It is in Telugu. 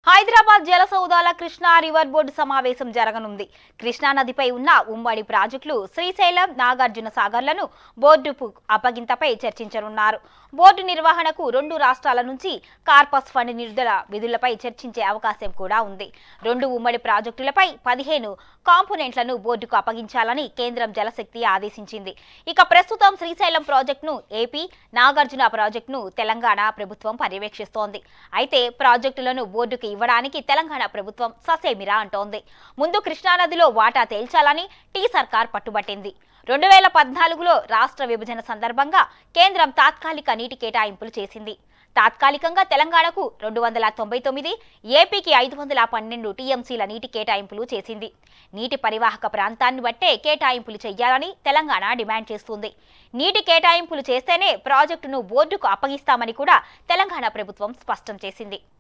హైదరాబాద్ జలసౌదాల కృష్ణా రివర్ బోర్డు సమావేశం జరగనుంది కృష్ణా నదిపై ఉన్న ఉమ్మడి ప్రాజెక్టులు శ్రీశైలం నాగార్జున సాగర్లను బోర్డుకు అప్పగింతపై చర్చించనున్నారు బోర్డు నిర్వహణకు రెండు రాష్ట్రాల నుంచి కార్పస్ ఫండ్ నిధుల విధులపై చర్చించే అవకాశం కూడా ఉంది రెండు ఉమ్మడి ప్రాజెక్టులపై పదిహేను కాంపోనెంట్లను బోర్డుకు అప్పగించాలని కేంద్రం జలశక్తి ఆదేశించింది ఇక ప్రస్తుతం శ్రీశైలం ప్రాజెక్టును ఏపీ నాగార్జున ప్రాజెక్టును తెలంగాణ ప్రభుత్వం పర్యవేక్షిస్తోంది అయితే ప్రాజెక్టులను బోర్డుకు ఇవ్వడానికి తెలంగాణ ప్రభుత్వం ససేమిరా అంటోంది ముందు కృష్ణానదిలో వాటా తేల్చాలని టీ సర్కార్ పట్టుబట్టింది రెండు వేల పద్నాలుగులో రాష్ట్ర విభజన సందర్భంగా కేంద్రం తాత్కాలిక నీటి కేటాయింపులు చేసింది తాత్కాలికంగా తెలంగాణకు రెండు వందల తొంభై తొమ్మిది ఏపీకి ఐదు వందల పన్నెండు టీఎంసీల నీటి కేటాయింపులు చేసింది నీటి పరివాహక ప్రాంతాన్ని బట్టే కేటాయింపులు చేయాలని తెలంగాణ డిమాండ్ చేస్తుంది నీటి కేటాయింపులు చేస్తేనే ప్రాజెక్టును బోర్డుకు అప్పగిస్తామని కూడా తెలంగాణ ప్రభుత్వం స్పష్టం చేసింది